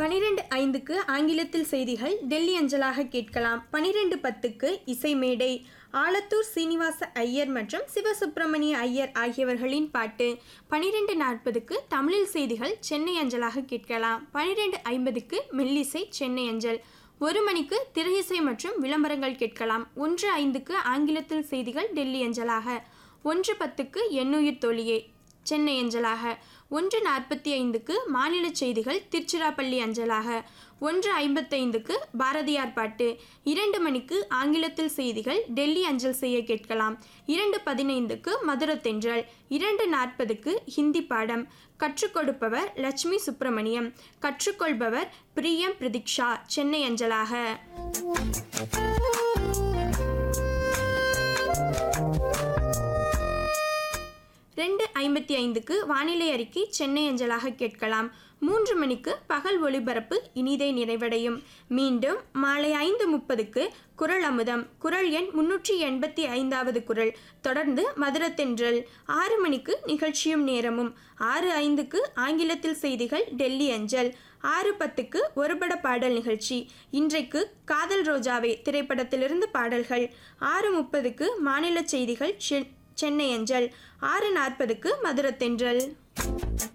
பனிரெண்டு ஐந்துக்கு ஆங்கிலத்தில் செய்திகள் டெல்லி அஞ்சலாக கேட்கலாம் பனிரெண்டு பத்துக்கு இசை மேடை ஆலத்தூர் சீனிவாச ஐயர் மற்றும் சிவசுப்பிரமணிய ஐயர் ஆகியவர்களின் பாட்டு பனிரெண்டு நாற்பதுக்கு தமிழில் செய்திகள் சென்னை அஞ்சலாக கேட்கலாம் பனிரெண்டு ஐம்பதுக்கு மெல்லிசை சென்னை அஞ்சல் ஒரு மணிக்கு திரையிசை மற்றும் விளம்பரங்கள் கேட்கலாம் ஒன்று ஐந்துக்கு ஆங்கிலத்தில் செய்திகள் டெல்லி அஞ்சலாக ஒன்று பத்துக்கு எண்ணுயிர் தோழியே சென்னை அஞ்சலாக ஒன்று நாற்பத்தி ஐந்துக்கு மாநில செய்திகள் திருச்சிராப்பள்ளி அஞ்சலாக ஒன்று ஐம்பத்தைந்துக்கு பாரதியார் பாட்டு இரண்டு மணிக்கு ஆங்கிலத்தில் செய்திகள் டெல்லி அஞ்சல் செய்ய கேட்கலாம் இரண்டு பதினைந்துக்கு மதுரத்தென்றல் இரண்டு நாற்பதுக்கு ஹிந்தி பாடம் கற்றுக் கொடுப்பவர் லட்சுமி சுப்பிரமணியம் கற்றுக்கொள்பவர் பிரியம் பிரதீக்ஷா சென்னை அஞ்சலாக ரெண்டு ஐம்பத்தி ஐந்துக்கு வானிலை அறிக்கை சென்னை அஞ்சலாக கேட்கலாம் மூன்று மணிக்கு பகல் ஒளிபரப்பு இனிதே நிறைவடையும் மீண்டும் மாலை ஐந்து முப்பதுக்கு குரல் அமுதம் குரல் எண் முன்னூற்றி எண்பத்தி ஐந்தாவது குரல் தொடர்ந்து மதுரத்தென்றல் ஆறு மணிக்கு நிகழ்ச்சியும் நேரமும் ஆறு ஐந்துக்கு ஆங்கிலத்தில் செய்திகள் டெல்லி அஞ்சல் ஆறு பத்துக்கு ஒருபட பாடல் நிகழ்ச்சி இன்றைக்கு காதல் ரோஜாவே திரைப்படத்திலிருந்து பாடல்கள் ஆறு முப்பதுக்கு மாநில செய்திகள் சென்னை அஞ்சல் ஆறு நாற்பதுக்கு மதுரத்தென்றல்